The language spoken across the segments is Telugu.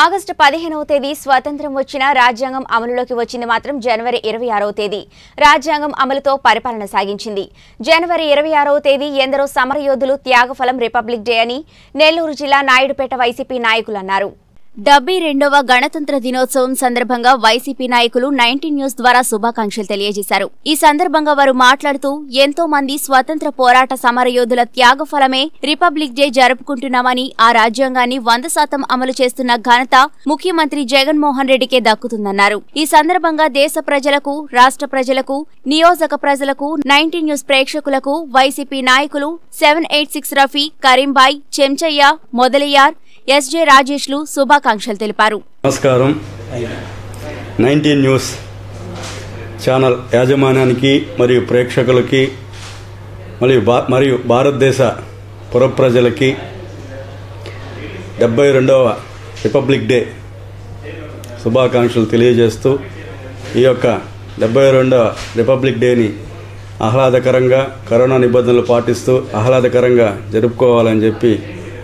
ఆగస్టు పదిహేనవ తేదీ స్వాతంత్ర్యం వచ్చిన రాజ్యాంగం అమలులోకి వచ్చింది మాత్రం జనవరి ఇరవై ఆరవ తేదీ రాజ్యాంగం అమలుతో పరిపాలన సాగించింది జనవరి ఇరవై ఆరవ తేదీ ఎందరో సమరయోధులు త్యాగఫలం రిపబ్లిక్ డే అని నెల్లూరు జిల్లా నాయుడుపేట వైసీపీ నాయకులు అన్నారు డెబ్బై రెండవ గణతంత్ర దినోత్సవం సందర్భంగా వైసీపీ నాయకులు నైన్టీన్ న్యూస్ ద్వారా శుభాకాంక్షలు తెలియజేశారు ఈ సందర్భంగా వారు మాట్లాడుతూ ఎంతో మంది స్వతంత్ర పోరాట సమరయోధుల త్యాగఫలమే రిపబ్లిక్ డే జరుపుకుంటున్నామని ఆ రాజ్యాంగాన్ని వంద శాతం అమలు చేస్తున్న ఘనత ముఖ్యమంత్రి జగన్మోహన్ రెడ్డికే దక్కుతుందన్నారు ఈ సందర్భంగా దేశ ప్రజలకు రాష్ట్ర ప్రజలకు నియోజక ప్రజలకు నైన్టీన్ న్యూస్ ప్రేక్షకులకు వైసీపీ నాయకులు seven eight six Rafi Karimbhai Chenchaiah Modaliar SJ రాజేష్లు శుభాకాంక్షలు తెలిపారు నమస్కారం నైన్టీన్ న్యూస్ ఛానల్ యాజమాన్యానికి మరియు ప్రేక్షకులకి మరియు భా మరియు భారతదేశ పుర ప్రజలకి డెబ్బై రెండవ రిపబ్లిక్ డే శుభాకాంక్షలు తెలియజేస్తూ ఈ యొక్క డెబ్బై రెండవ రిపబ్లిక్ డేని ఆహ్లాదకరంగా కరోనా నిబంధనలు పాటిస్తూ ఆహ్లాదకరంగా జరుపుకోవాలని చెప్పి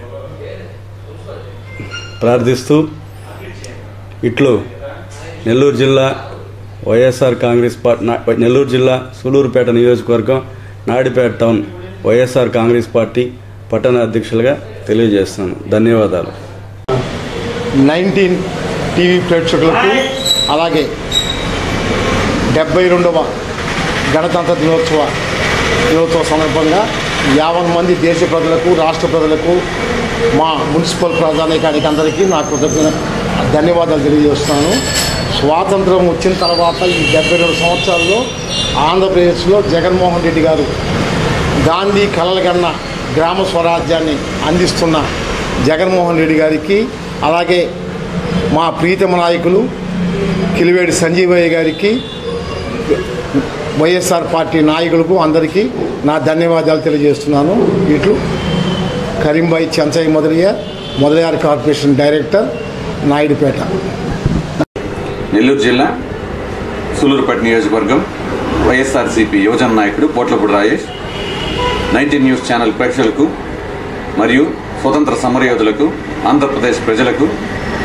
ప్రార్థిస్తూ ఇట్లు నెల్లూరు జిల్లా వైఎస్ఆర్ కాంగ్రెస్ పార్టీ నెల్లూరు జిల్లా సూలూరుపేట నియోజకవర్గం Naidupeta town YSR Congress party పట్టణ అధ్యక్షులుగా తెలియజేస్తున్నాను ధన్యవాదాలు నైన్టీన్ టీవీ ప్రేక్షకులకు అలాగే డెబ్బై రెండవ గణతంత్ర దినోత్సవ దినోత్సవ సందర్భంగా యావన్ మంది దేశ ప్రజలకు రాష్ట్ర ప్రజలకు మా మున్సిపల్ ప్రజానీకానికి అందరికీ నా కృతజ్ఞ ధన్యవాదాలు తెలియజేస్తున్నాను స్వాతంత్రం వచ్చిన తర్వాత ఈ డెబ్బై రెండు సంవత్సరాల్లో ఆంధ్రప్రదేశ్లో జగన్మోహన్ రెడ్డి గారు గాంధీ కలలుగన్న గ్రామ స్వరాజ్యాన్ని అందిస్తున్న జగన్మోహన్ రెడ్డి గారికి అలాగే మా ప్రీతమ నాయకులు కిలివేడి సంజీవయ్య గారికి వైఎస్ఆర్ పార్టీ నాయకులకు అందరికీ నా ధన్యవాదాలు తెలియజేస్తున్నాను ఇట్లు కరీంబాయి చెంచయ్య మొదలయ్య మొదలయ్యార్ కార్పొరేషన్ డైరెక్టర్ నాయుడుపేట నెల్లూరు జిల్లా సూలూరుపేట నియోజకవర్గం వైఎస్ఆర్సీపీ యువజన నాయకుడు Potlapudi Rajesh nineteen news channel ప్రేక్షకులకు మరియు స్వతంత్ర సమరయోధులకు ఆంధ్రప్రదేశ్ ప్రజలకు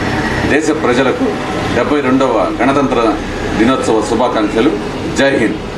దేశ ప్రజలకు డెబ్బై రెండవ గణతంత్ర దినోత్సవ శుభాకాంక్షలు జై హింద్